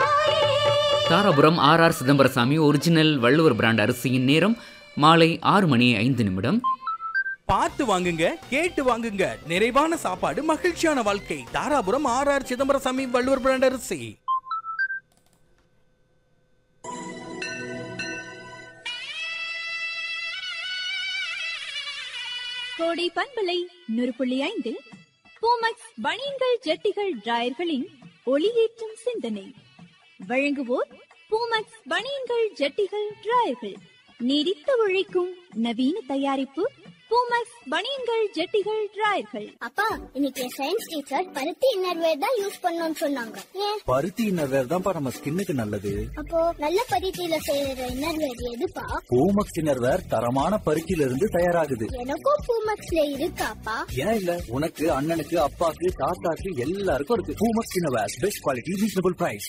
Dharapuram R R Chidambaraswamy original Valluvar brand அரிசியின் நேரம் மாலை ஆறு மணி ஐந்து நிமிடம் பார்த்து வாங்குங்க கேட்டு வாங்குங்க நிறைவான சாப்பாடு மகிழ்ச்சியான வாழ்க்கை Dharapuram R R Chidambaraswamy Valluvar brand அரிசி கோடை பண்பலை நூறு புள்ளி ஐந்தில் பூமக்ஸ் பனியன்கள் ஜட்டிகள் டிராயர்களின் ஒளியேற்றும் சிந்தனை வழங்குவோர் பூமக்ஸ் பனியன்கள் ஜட்டிகள் டிராயர்கள் நீடித்து உழைக்கும் நவீன தயாரிப்பு பூமக்ஸ் பனியன்கள் ஜட்டிகள் டிராயர்கள் அப்பா இன்னைக்கு சயின்ஸ் டீச்சர் பருத்தி இன்னர்வேர் தான் யூஸ் பண்ணணும்னு சொன்னாங்க ஏன் பருத்தி இன்னர்வேர் தான்ப்பா நம்ம ஸ்கின்னுக்கு நல்லது அப்போ நல்ல பருத்தியில செய்யற இன்னர்வேர் எதுப்பா பூமக்ஸ் இன்னர்வேர் தரமான பருத்தியில இருந்து தயாராகுது எனக்கும் பூமக்ஸ்ல இருக்காப்பா ஏன் இல்ல உனக்கு அண்ணனுக்கு அப்பாக்கு தாத்தாக்கு எல்லாருக்கும் இருக்கு Poomex innerwear best quality reasonable price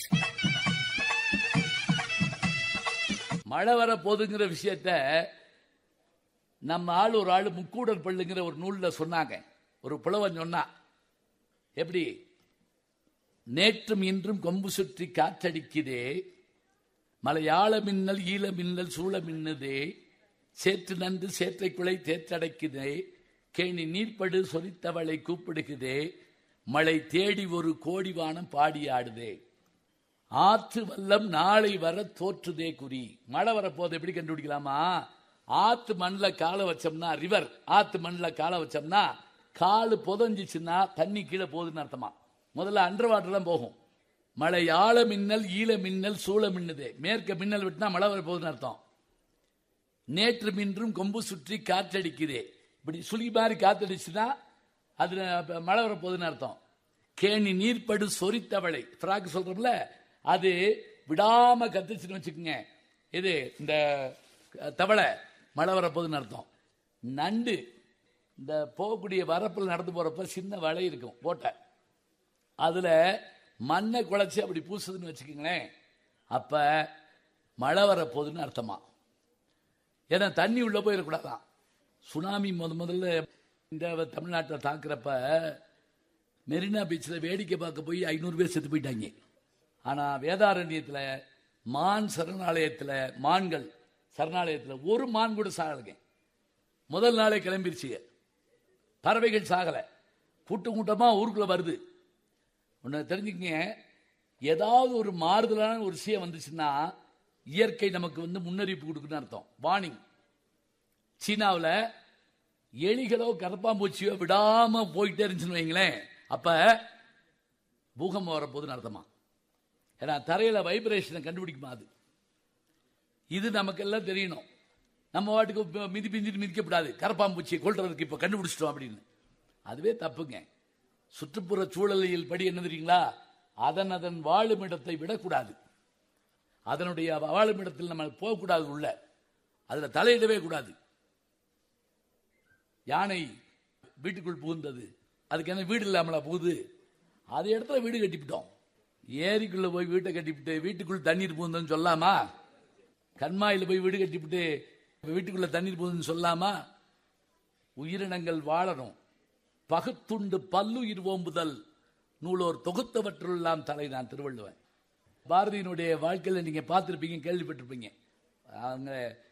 மழை வர போதுங்கிற விஷயத்த நம்ம ஆள் ஒரு ஆள் முக்கூடல் பள்ளுங்கிற ஒரு நூலில் சொன்னாங்க ஒரு புலவன் சொன்னா எப்படி நேற்றும் இன்றும் கொம்பு சுற்றி காற்றடிக்குதே மலையாள மின்னல் ஈழ மின்னல் சூழ மின்னுதே சேற்று நன்று சேற்றை குலை தேற்றடைக்குதே கேணி நீர்ப்படு சொரித்தவளை கூப்பிடுகுதே மழை தேடி ஒரு கோடி வானம் பாடி ஆடுதே ஆற்று வல்லம் நாளை வர தோற்றுதே குறி மழை வரப்போது எப்படி கண்டுபிடிக்கலாமா ஆத்து மண்ணில் காலை வச்சோம்னா ரிவர் ஆத்து மண்ணில் காலை வச்சோம்னா காலு புதஞ்சிச்சுன்னா தண்ணி கீழே போகுதுன்னு அர்த்தமா முதல்ல அண்டர் வாட்டர் தான் போகும் மழை ஆழ மின்னல் ஈழ மின்னல் சூழ மின்னுதே மேற்க மின்னல் விட்டுனா மழை வரப்போகுதுன்னு அர்த்தம் நேற்று மின்றும் கொம்பு சுற்றி காற்றடிக்குதே இப்படி சுழி மாதிரி காத்தடிச்சுன்னா அது அப்ப மழை வரப்போகுதுன்னு அர்த்தம் கேணி நீர்ப்படு சொரித்தவளை ஃப்ராக் சொல்றோம்ல அது விடாம கத்துச்சுன்னு வச்சுக்கோங்க இது இந்த தவளை மழை வரப்போகுதுன்னு அர்த்தம் நண்டு இந்த போகக்கூடிய வரப்பில் நடந்து போறப்ப சின்ன வலை இருக்கும் போட்ட அதுல மண்ணை குழச்சி அப்படி பூசுதுன்னு வச்சுக்கோங்களேன் அப்ப மழை வரப்போகுதுன்னு அர்த்தமா ஏன்னா தண்ணி உள்ள போயிடக்கூடாதான் சுனாமி முத முதல்ல இந்த தமிழ்நாட்டில் தாக்குறப்ப மெரினா பீச்சில் வேடிக்கை பார்க்க போய் ஐநூறு பேர் செத்து போயிட்டாங்க ஆனால் வேதாரண்யத்தில் மான் சரணாலயத்தில் மான்கள் சரணாலயத்தில் ஒரு மான் கூட சாகலைங்க முதல் நாளே கிளம்பிருச்சுங்க பறவைகள் சாகலை கூட்டம் கூட்டமாக ஊருக்குள்ளே வருது ஒன்று தெரிஞ்சுக்கங்க ஏதாவது ஒரு மாறுதலான ஒரு விஷயம் வந்துச்சுன்னா இயற்கை நமக்கு வந்து முன்னறிவிப்பு கொடுக்குன்னு அர்த்தம் வார்னிங் சீனாவில் எலிகளோ கரப்பாம்பூச்சியோ விடாம போயிட்டே இருந்துச்சுன்னு வைங்களேன் அப்ப பூகம்பம் வரப்போகுதுன்னு அர்த்தமா ஏன்னா தரையில வைப்ரேஷனை கண்டுபிடிக்குமா அது இது நமக்கெல்லாம் தெரியணும் நம்ம வாட்டுக்கு இப்ப மிதி பிஞ்சிட்டு மிதிக்கப்படாது கரப்பாம்பூச்சியை கொள்றதுக்கு இப்போ கண்டுபிடிச்சிட்டோம் அப்படின்னு அதுவே தப்புங்க சுற்றுப்புற சூழலியல் படி என்ன தெரியுங்களா அதன் அதன் வாழும் இடத்தை விடக்கூடாது அதனுடைய வாழும் இடத்தில் நம்ம போகக்கூடாது உள்ள அதுல தலையிடவே கூடாது யானை வீட்டுக்குள் புகுந்தது அதுக்கு என்ன வீடு இல்லாமலா புகுது அது இடத்துல வீடு கட்டிவிட்டோம் ஏரிக்குள்ள போய் வீட்டை கட்டிவிட்டு வீட்டுக்குள் தண்ணீர் புகுந்ததுன்னு சொல்லாமா கண்மாயில போய் வீடு கட்டிவிட்டு வீட்டுக்குள்ள தண்ணீர் புகுதுன்னு சொல்லாமா உயிரினங்கள் வாழணும் பகுத்துண்டு பல்லுயிர் ஓம்புதல் நூலோர் தொகுத்தவற்றுள்ளாம் தலை நான் திருவள்ளுவன் பாரதியினுடைய வாழ்க்கையில் நீங்க பார்த்திருப்பீங்க கேள்விப்பட்டிருப்பீங்க அவங்க